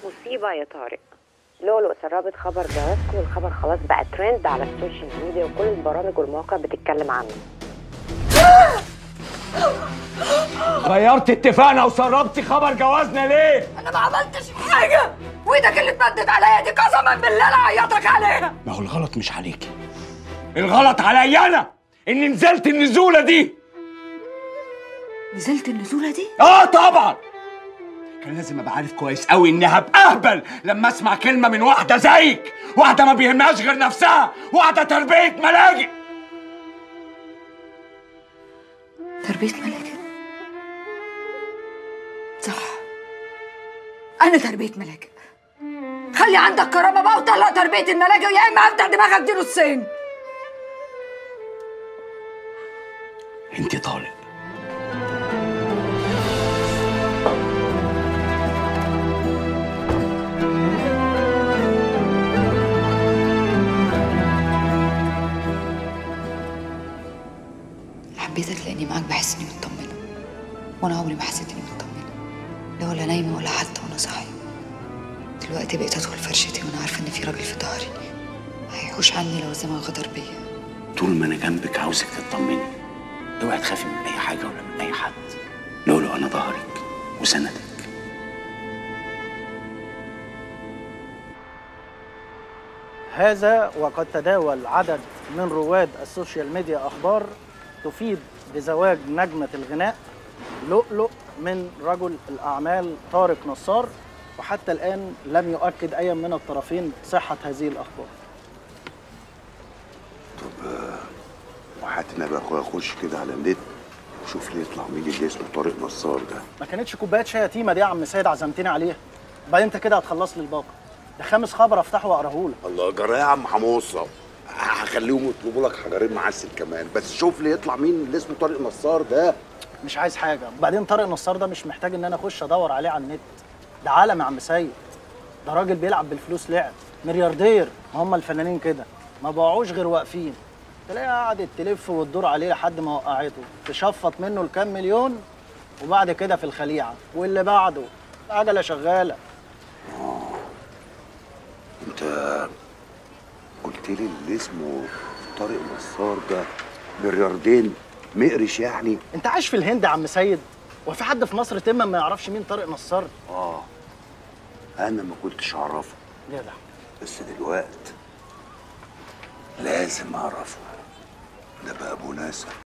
مصيبة يا طارق لؤلؤ سربت خبر جوازكم والخبر خلاص بقى ترند على السوشيال ميديا وكل البرامج والمواقع بتتكلم عنه غيرت اتفاقنا وسربتي خبر جوازنا ليه؟ انا ما عملتش حاجه وايدك اللي اتمدت عليا دي قسما بالله انا عيطك عليها ما هو الغلط مش عليكي الغلط عليا انا اني نزلت النزوله دي نزلت النزوله دي اه طبعا كان لازم ابقى عارف كويس قوي اني هبقى اهبل لما اسمع كلمه من واحده زيك واحده ما بيهمهاش غير نفسها واحده تربيه ملاجئ تربيه ملاجئ صح انا تربيه ملاجئ خلي عندك كرامه بقى وطلق تربيه الملاجئ يا اما افتح دماغك دي نصين انت طالق حبيتك لاني معاك بحس اني مطمنه وانا عمري ما حسيت اني مطمنه لا ولا نايمه ولا حتى وانا صاحيه دلوقتي بقيت ادخل فرشتي وانا عارفه ان في راجل في ظهري هيحوش عني لو الزمن غدر بيا طول ما انا جنبك عاوزك تطمني اوعي تخافي من اي حاجه ولا من اي حد لولو انا ظهرك وسندك هذا وقد تداول عدد من رواد السوشيال ميديا أخبار تفيد بزواج نجمة الغناء لؤلؤ من رجل الأعمال طارق نصار وحتى الآن لم يؤكد أي من الطرفين صحة هذه الأخبار وحاتنا بقى اخويا اخش كده على النت وشوف لي يطلع مين اللي اسمه طارق نصار ده ما كانتش كوباية شاي يتيمة دي يا عم سيد عزمتني عليها بعدين انت كده هتخلص لي الباقة ده خامس خبر افتحه واقراه لك الله جرى يا عم حموصه هخليهم يطلبوا لك حجرين معسل كمان بس شوف لي يطلع مين اللي اسمه طارق نصار ده مش عايز حاجة وبعدين طارق نصار ده مش محتاج ان انا اخش ادور عليه على النت ده عالم يا عم سيد ده راجل بيلعب بالفلوس لعب ملياردير ما هم الفنانين كده ما باعوش غير واقفين تلاقيها قعدت تلف وتدور عليه لحد ما وقعته تشفط منه الكام مليون وبعد كده في الخليعة واللي بعده العجلة شغالة انت قلت لي اللي اسمه طارق نصار ده ملياردين مقرش يعني انت عايش في الهند يا عم سيد وفي حد في مصر تما ما يعرفش مين طارق نصار اه انا ما كنتش اعرفه جدع بس دلوقتي لازم اعرفه ده بقى ابو ناسا